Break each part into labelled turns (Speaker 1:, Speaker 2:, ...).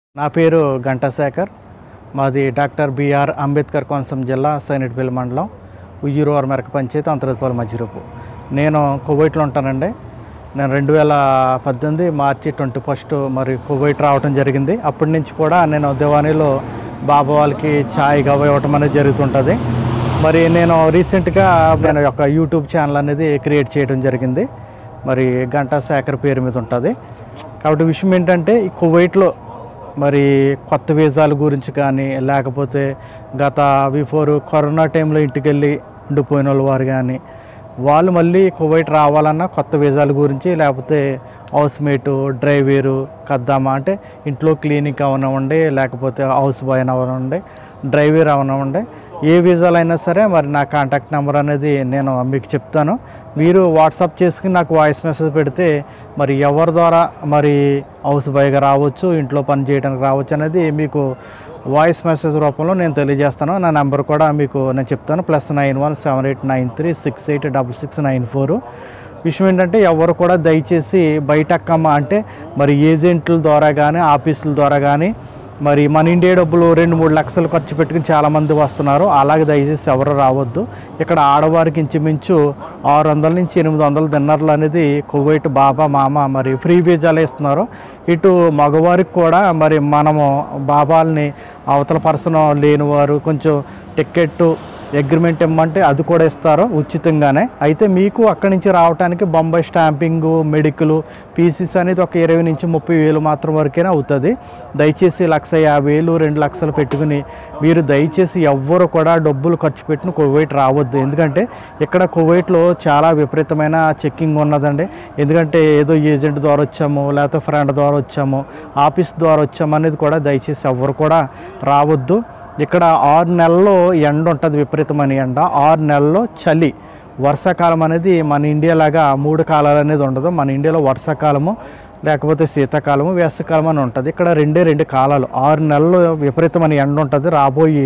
Speaker 1: నా పేరు ఘంటాశేఖర్ మాది డాక్టర్ బిఆర్ అంబేద్కర్ కోనసీమ జిల్లా సైనిట్పల్లి మండలం ఉయ్యూరు మెరక పంచాయతీ అంతర్జాతీయ మధ్యరూపు నేను కువైట్లో ఉంటానండి నేను రెండు వేల పద్దెనిమిది మార్చి ట్వంటీ ఫస్ట్ మరి కువైట్ రావడం జరిగింది అప్పటి నుంచి కూడా నేను దివానీలో బాబా వాళ్ళకి ఛాయ్ గవ ఇవ్వటం అనేది జరుగుతుంటుంది మరి నేను రీసెంట్గా నేను ఒక యూట్యూబ్ ఛానల్ అనేది క్రియేట్ చేయడం జరిగింది మరి గంటా శేఖర్ పేరు మీద ఉంటుంది కాబట్టి విషయం ఏంటంటే ఈ కువైట్లో మరి కొత్త వీసాల గురించి కానీ లేకపోతే గత బిఫోర్ కరోనా టైంలో ఇంటికి వెళ్ళి ఉండిపోయిన వాళ్ళు వారు కానీ వాళ్ళు మళ్ళీ కువైట్ రావాలన్నా కొత్త వీసాల గురించి లేకపోతే హౌస్ మేటు డ్రైవేరు కద్దామా అంటే ఇంట్లో క్లీనింగ్ అవనివ్వండి లేకపోతే హౌస్ బాయ్ అవనివ్వండి డ్రైవర్ అవనివ్వండి ఏ వీసాలు అయినా సరే మరి నా కాంటాక్ట్ నెంబర్ అనేది నేను మీకు చెప్తాను మీరు వాట్సాప్ చేసుకుని నాకు వాయిస్ మెసేజ్ పెడితే మరి ఎవరి ద్వారా మరి హౌస్ బాయ్గా రావచ్చు ఇంట్లో పని చేయడానికి రావచ్చు అనేది మీకు వాయిస్ మెసేజ్ రూపంలో నేను తెలియజేస్తాను నా నెంబర్ కూడా మీకు నేను చెప్తాను plus nine one seven eight nine three six eight double six nine four విషయం ఏంటంటే ఎవరు కూడా దయచేసి బయట అక్కమ్మ అంటే మరి ఏజెంట్ల ద్వారా కానీ ఆఫీసుల ద్వారా కానీ మరి మన ఇండియా డబ్బులు రెండు మూడు లక్షలు ఖర్చు పెట్టుకుని చాలామంది వస్తున్నారు అలాగే దయచేసి ఎవరు రావద్దు ఇక్కడ ఆడవారికి ఇంచుమించు ఆరు వందల నుంచి ఎనిమిది వందల డిన్నర్లు అనేది కువైట్ బాబా మామ మరి ఫ్రీ వీజాలు ఇస్తున్నారు ఇటు మగవారికి కూడా మరి మనము బాబాల్ని అవతల పర్సన్ లేనివారు కొంచెం టికెట్ అగ్రిమెంట్ ఇమ్మంటే అది కూడా ఇస్తారు ఉచితంగానే అయితే మీకు అక్కడి నుంచి రావడానికి బొంబాయి స్టాంపింగ్ మెడికల్ పీసీస్ అనేది ఒక ఇరవై నుంచి ముప్పై వేలు మాత్రం వరకేనే అవుతుంది దయచేసి లక్ష యాభై వేలు రెండు లక్షలు పెట్టుకుని మీరు దయచేసి ఎవ్వరు కూడా డబ్బులు ఖర్చు పెట్టిన కువైట్ రావద్దు ఎందుకంటే ఇక్కడ కువైట్లో చాలా విపరీతమైన చెక్కింగ్ ఉన్నదండి ఎందుకంటే ఏదో ఏజెంట్ ద్వారా వచ్చాము లేకపోతే ఫ్రెండ్ ద్వారా వచ్చాము ఆఫీస్ ద్వారా వచ్చాము అనేది కూడా దయచేసి ఎవ్వరు కూడా రావద్దు ఇక్కడ ఆరు నెలల్లో ఎండ ఉంటుంది విపరీతమైన ఎండ ఆరు నెలల్లో చలి వర్షాకాలం అనేది మన ఇండియా లాగా మూడు కాలాలు అనేది ఉండదు మన ఇండియాలో వర్షాకాలము లేకపోతే శీతాకాలము వేసవికాలం అని ఉంటుంది ఇక్కడ రెండే రెండు కాలాలు ఆరు నెలలు విపరీతమైన ఎండ ఉంటుంది రాబోయి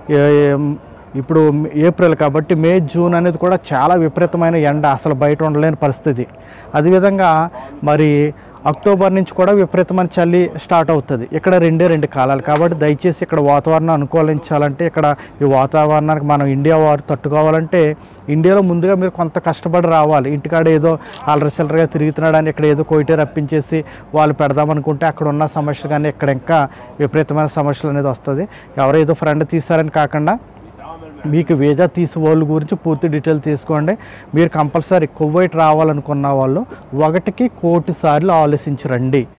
Speaker 1: ఏ- ఇప్పుడు ఏప్రిల్ కాబట్టి మే జూన్ అనేది కూడా చాలా విపరీతమైన ఎండ అసలు బయట ఉండలేని పరిస్థితి అదేవిధంగా మరి అక్టోబర్ నుంచి కూడా విపరీతమైన చలి స్టార్ట్ అవుతుంది ఇక్కడ రెండే రెండు కాలాలు కాబట్టి దయచేసి ఇక్కడ వాతావరణం అనుకూలించాలంటే ఇక్కడ ఈ వాతావరణానికి మనం ఇండియా వారు తట్టుకోవాలంటే ఇండియాలో ముందుగా మీరు కొంత కష్టపడి రావాలి ఇంటికాడ ఏదో అల్లరి చిల్లరగా తిరుగుతున్నాడని ఇక్కడ ఏదో కోయిటే రప్పించేసి వాళ్ళు పెడదామనుకుంటే అక్కడ ఉన్న సమస్యలు కానీ ఇక్కడ ఇంకా విపరీతమైన సమస్యలు అనేది వస్తుంది ఎవరో ఏదో ఫ్రెండ్ తీసారని కాకుండా మీకు వీజా తీసే వాళ్ళ గురించి పూర్తి డీటెయిల్ తీసుకోండి మీరు కంపల్సరీ కువైట్ రావాలనుకున్న వాళ్ళు ఒకటికి కోటి సార్లు ఆలోచించరండి